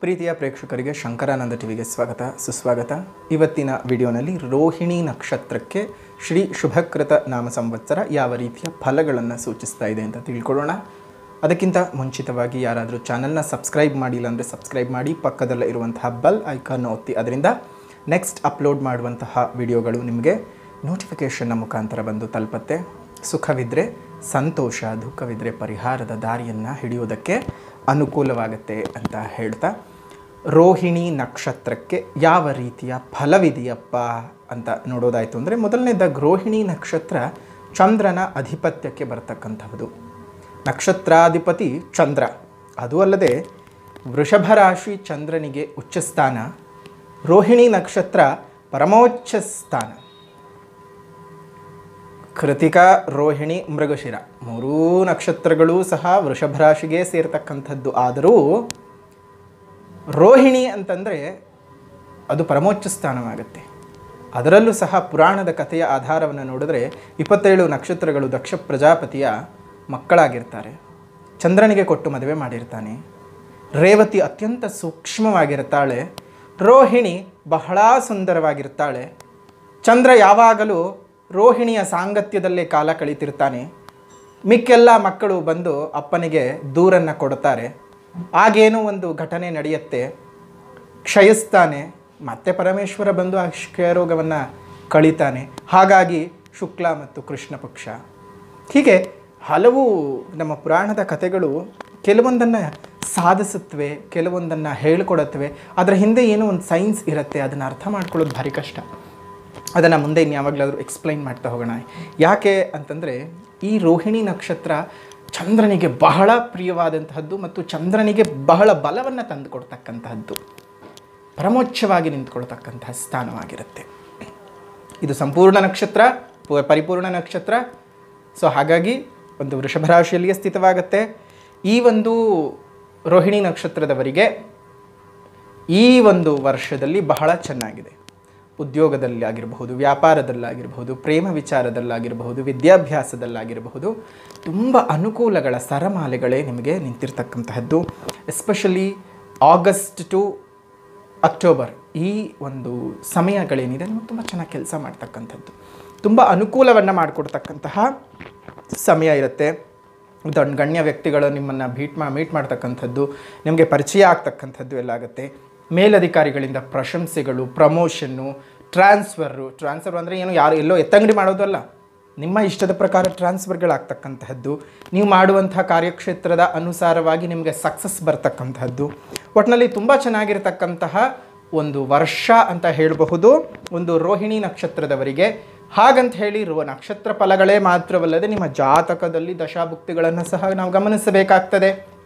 ಪ್ರೀತಿಯ ಪ್ರೇಕ್ಷಕರಿಗೆ ಶಂಕರಾನಂದ ಟಿವಿಗೆ ಸ್ವಾಗತ ಸುಸ್ವಾಗತ ಇವತ್ತಿನ ವಿಡಿಯೋನಲ್ಲಿ ರೋಹಿಣಿ ನಕ್ಷತ್ರಕ್ಕೆ ಶ್ರೀ ಶುಭಕೃತ ನಾಮ ಸಂವತ್ಸರ ಯಾವ ರೀತಿಯ ಫಲಗಳನ್ನು ಸೂಚಿಸ್ತಾ ಇದೆ ಅಂತ ತಿಳ್ಕೊಳ್ಳೋಣ ಅದಕ್ಕಿಂತ ಮುಂಚಿತವಾಗಿ ಯಾರಾದರೂ ಚಾನಲ್ನ ಸಬ್ಸ್ಕ್ರೈಬ್ ಮಾಡಿಲ್ಲ ಅಂದರೆ ಸಬ್ಸ್ಕ್ರೈಬ್ ಮಾಡಿ ಪಕ್ಕದಲ್ಲೇ ಇರುವಂತಹ ಬೆಲ್ ಐಕಾನ್ ಒತ್ತಿ ಅದರಿಂದ ನೆಕ್ಸ್ಟ್ ಅಪ್ಲೋಡ್ ಮಾಡುವಂತಹ ವಿಡಿಯೋಗಳು ನಿಮಗೆ ನೋಟಿಫಿಕೇಷನ್ನ ಮುಖಾಂತರ ಬಂದು ತಲುಪತ್ತೆ ಸುಖವಿದ್ದರೆ ಸಂತೋಷ ದುಃಖವಿದ್ದರೆ ಪರಿಹಾರದ ದಾರಿಯನ್ನು ಹಿಡಿಯೋದಕ್ಕೆ ಅನುಕೂಲವಾಗುತ್ತೆ ಅಂತ ಹೇಳ್ತಾ ರೋಹಿಣಿ ನಕ್ಷತ್ರಕ್ಕೆ ಯಾವ ರೀತಿಯ ಫಲವಿದೆಯಪ್ಪ ಅಂತ ನೋಡೋದಾಯಿತು ಅಂದರೆ ಮೊದಲನೇದಾಗಿ ರೋಹಿಣಿ ನಕ್ಷತ್ರ ಚಂದ್ರನ ಅಧಿಪತ್ಯಕ್ಕೆ ಬರ್ತಕ್ಕಂಥದ್ದು ನಕ್ಷತ್ರಾಧಿಪತಿ ಚಂದ್ರ ಅದು ಅಲ್ಲದೆ ವೃಷಭ ರಾಶಿ ಚಂದ್ರನಿಗೆ ಉಚ್ಚ ಸ್ಥಾನ ರೋಹಿಣಿ ನಕ್ಷತ್ರ ಪರಮೋಚ್ಚ ಸ್ಥಾನ ಕೃತಿಕಾ ರೋಹಿಣಿ ಮೃಗಶಿರ ಮೂರೂ ನಕ್ಷತ್ರಗಳೂ ಸಹ ವೃಷಭ ರಾಶಿಗೆ ಸೇರ್ತಕ್ಕಂಥದ್ದು ಆದರೂ ರೋಹಿಣಿ ಅಂತಂದರೆ ಅದು ಪರಮೋಚ್ಚ ಸ್ಥಾನವಾಗುತ್ತೆ ಅದರಲ್ಲೂ ಸಹ ಪುರಾಣದ ಕಥೆಯ ಆಧಾರವನ್ನು ನೋಡಿದ್ರೆ ಇಪ್ಪತ್ತೇಳು ನಕ್ಷತ್ರಗಳು ದಕ್ಷ ಪ್ರಜಾಪತಿಯ ಮಕ್ಕಳಾಗಿರ್ತಾರೆ ಚಂದ್ರನಿಗೆ ಕೊಟ್ಟು ಮದುವೆ ಮಾಡಿರ್ತಾನೆ ರೇವತಿ ಅತ್ಯಂತ ಸೂಕ್ಷ್ಮವಾಗಿರ್ತಾಳೆ ರೋಹಿಣಿ ಬಹಳ ಸುಂದರವಾಗಿರ್ತಾಳೆ ಚಂದ್ರ ಯಾವಾಗಲೂ ರೋಹಿಣಿಯ ಸಾಂಗತ್ಯದಲ್ಲೇ ಕಾಲ ಕಳೀತಿರ್ತಾನೆ ಮಿಕ್ಕೆಲ್ಲ ಮಕ್ಕಳು ಬಂದು ಅಪ್ಪನಿಗೆ ದೂರನ್ನು ಕೊಡ್ತಾರೆ ಆಗೇನೋ ಒಂದು ಘಟನೆ ನಡೆಯುತ್ತೆ ಕ್ಷಯಿಸ್ತಾನೆ ಮತ್ತೆ ಪರಮೇಶ್ವರ ಬಂದು ಆ ಕ್ಷಯರೋಗವನ್ನು ಕಳೀತಾನೆ ಹಾಗಾಗಿ ಶುಕ್ಲ ಮತ್ತು ಕೃಷ್ಣ ಪಕ್ಷ ಹೀಗೆ ಹಲವು ನಮ್ಮ ಪುರಾಣದ ಕಥೆಗಳು ಕೆಲವೊಂದನ್ನು ಸಾಧಿಸುತ್ತವೆ ಕೆಲವೊಂದನ್ನು ಹೇಳ್ಕೊಡತ್ವೆ ಅದರ ಹಿಂದೆ ಏನೋ ಒಂದು ಸೈನ್ಸ್ ಇರುತ್ತೆ ಅದನ್ನು ಅರ್ಥ ಮಾಡ್ಕೊಳ್ಳೋದು ಭಾರಿ ಕಷ್ಟ ಅದನ್ನು ಮುಂದೆ ಇನ್ಯಾವಾಗಲಾದರೂ ಎಕ್ಸ್ಪ್ಲೈನ್ ಮಾಡ್ತಾ ಹೋಗೋಣ ಯಾಕೆ ಅಂತಂದರೆ ಈ ರೋಹಿಣಿ ನಕ್ಷತ್ರ ಚಂದ್ರನಿಗೆ ಬಹಳ ಪ್ರಿಯವಾದಂತಹದ್ದು ಮತ್ತು ಚಂದ್ರನಿಗೆ ಬಹಳ ಬಲವನ್ನು ತಂದುಕೊಡ್ತಕ್ಕಂತಹದ್ದು ಪರಮೋಚ್ಚವಾಗಿ ನಿಂತ್ಕೊಳ್ತಕ್ಕಂತಹ ಸ್ಥಾನವಾಗಿರುತ್ತೆ ಇದು ಸಂಪೂರ್ಣ ನಕ್ಷತ್ರ ಪು- ಪರಿಪೂರ್ಣ ನಕ್ಷತ್ರ ಸೊ ಹಾಗಾಗಿ ಒಂದು ವೃಷಭ ರಾಶಿಯಲ್ಲಿಯೇ ಸ್ಥಿತವಾಗುತ್ತೆ ಈ ಒಂದು ರೋಹಿಣಿ ನಕ್ಷತ್ರದವರಿಗೆ ಈ ಒಂದು ವರ್ಷದಲ್ಲಿ ಬಹಳ ಚೆನ್ನಾಗಿದೆ ಉದ್ಯೋಗದಲ್ಲಿ ಆಗಿರಬಹುದು ವ್ಯಾಪಾರದಲ್ಲಾಗಿರಬಹುದು ಪ್ರೇಮ ವಿಚಾರದಲ್ಲಾಗಿರಬಹುದು ವಿದ್ಯಾಭ್ಯಾಸದಲ್ಲಾಗಿರಬಹುದು ತುಂಬ ಅನುಕೂಲಗಳ ಸರಮಾಲೆಗಳೇ ನಿಮಗೆ ನಿಂತಿರ್ತಕ್ಕಂತಹದ್ದು ಎಸ್ಪೆಷಲಿ ಆಗಸ್ಟ್ ಟು ಅಕ್ಟೋಬರ್ ಈ ಒಂದು ಸಮಯಗಳೇನಿದೆ ನಿಮಗೆ ತುಂಬ ಚೆನ್ನಾಗಿ ಕೆಲಸ ಮಾಡ್ತಕ್ಕಂಥದ್ದು ತುಂಬ ಅನುಕೂಲವನ್ನು ಮಾಡಿಕೊಡ್ತಕ್ಕಂತಹ ಸಮಯ ಇರುತ್ತೆ ದೊಡ್ಡ ಗಣ್ಯ ವ್ಯಕ್ತಿಗಳು ನಿಮ್ಮನ್ನು ಭೀಟ್ ಮಾ ಮೀಟ್ ಮಾಡ್ತಕ್ಕಂಥದ್ದು ನಿಮಗೆ ಪರಿಚಯ ಆಗ್ತಕ್ಕಂಥದ್ದು ಎಲ್ಲ ಆಗುತ್ತೆ ಮೇಲಧಿಕಾರಿಗಳಿಂದ ಪ್ರಶಂಸೆಗಳು ಪ್ರಮೋಷನ್ನು ಟ್ರಾನ್ಸ್ಫರು ಟ್ರಾನ್ಸ್ಫರ್ ಅಂದರೆ ಏನು ಯಾರು ಎಲ್ಲೋ ಎತ್ತಂಗಡಿ ಮಾಡೋದು ಅಲ್ಲ ನಿಮ್ಮ ಇಷ್ಟದ ಪ್ರಕಾರ ಟ್ರಾನ್ಸ್ಫರ್ಗಳಾಗ್ತಕ್ಕಂತಹದ್ದು ನೀವು ಮಾಡುವಂತಹ ಕಾರ್ಯಕ್ಷೇತ್ರದ ಅನುಸಾರವಾಗಿ ನಿಮಗೆ ಸಕ್ಸಸ್ ಬರ್ತಕ್ಕಂತಹದ್ದು ಒಟ್ಟಿನಲ್ಲಿ ತುಂಬ ಚೆನ್ನಾಗಿರ್ತಕ್ಕಂತಹ ಒಂದು ವರ್ಷ ಅಂತ ಹೇಳಬಹುದು ಒಂದು ರೋಹಿಣಿ ನಕ್ಷತ್ರದವರಿಗೆ ಹಾಗಂತ ಹೇಳಿ ರೋ ನಕ್ಷತ್ರ ಫಲಗಳೇ ಮಾತ್ರವಲ್ಲದೆ ನಿಮ್ಮ ಜಾತಕದಲ್ಲಿ ದಶಾಭುಕ್ತಿಗಳನ್ನು ಸಹ ನಾವು ಗಮನಿಸಬೇಕಾಗ್ತದೆ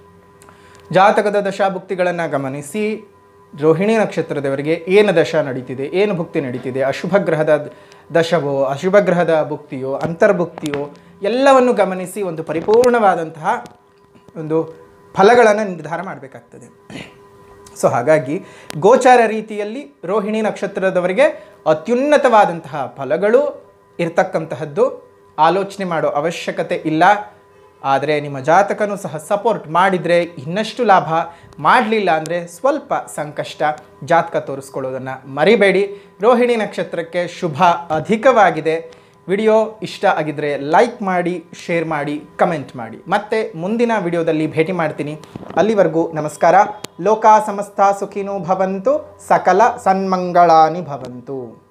ಜಾತಕದ ದಶಾಭುಕ್ತಿಗಳನ್ನು ಗಮನಿಸಿ ರೋಹಿಣಿ ನಕ್ಷತ್ರದವರಿಗೆ ಏನು ದಶ ನಡೀತಿದೆ ಏನು ಭುಕ್ತಿ ನಡೀತಿದೆ ಅಶುಭ ಗ್ರಹದ ದಶವೋ ಅಶುಭ ಗ್ರಹದ ಭುಕ್ತಿಯೋ ಅಂತರ್ಭುಕ್ತಿಯೋ ಎಲ್ಲವನ್ನು ಗಮನಿಸಿ ಒಂದು ಪರಿಪೂರ್ಣವಾದಂತಹ ಒಂದು ಫಲಗಳನ್ನು ನಿರ್ಧಾರ ಮಾಡಬೇಕಾಗ್ತದೆ ಸೊ ಹಾಗಾಗಿ ಗೋಚಾರ ರೀತಿಯಲ್ಲಿ ರೋಹಿಣಿ ನಕ್ಷತ್ರದವರಿಗೆ ಅತ್ಯುನ್ನತವಾದಂತಹ ಫಲಗಳು ಇರ್ತಕ್ಕಂತಹದ್ದು ಆಲೋಚನೆ ಮಾಡೋ ಅವಶ್ಯಕತೆ ಇಲ್ಲ ಆದರೆ ನಿಮ್ಮ ಜಾತಕನೂ ಸಹ ಸಪೋರ್ಟ್ ಮಾಡಿದರೆ ಇನ್ನಷ್ಟು ಲಾಭ ಮಾಡಲಿಲ್ಲ ಅಂದರೆ ಸ್ವಲ್ಪ ಸಂಕಷ್ಟ ಜಾತಕ ತೋರಿಸ್ಕೊಳ್ಳೋದನ್ನು ಮರಿಬೇಡಿ ರೋಹಿಣಿ ನಕ್ಷತ್ರಕ್ಕೆ ಶುಭ ಅಧಿಕವಾಗಿದೆ ವಿಡಿಯೋ ಇಷ್ಟ ಆಗಿದ್ದರೆ ಲೈಕ್ ಮಾಡಿ ಶೇರ್ ಮಾಡಿ ಕಮೆಂಟ್ ಮಾಡಿ ಮತ್ತೆ ಮುಂದಿನ ವಿಡಿಯೋದಲ್ಲಿ ಭೇಟಿ ಮಾಡ್ತೀನಿ ಅಲ್ಲಿವರೆಗೂ ನಮಸ್ಕಾರ ಲೋಕ ಸಮಸ್ತ ಸುಖಿನೋ ಭವಂತು ಸಕಲ ಸನ್ಮಂಗಳಾನಿ ಭವಂತು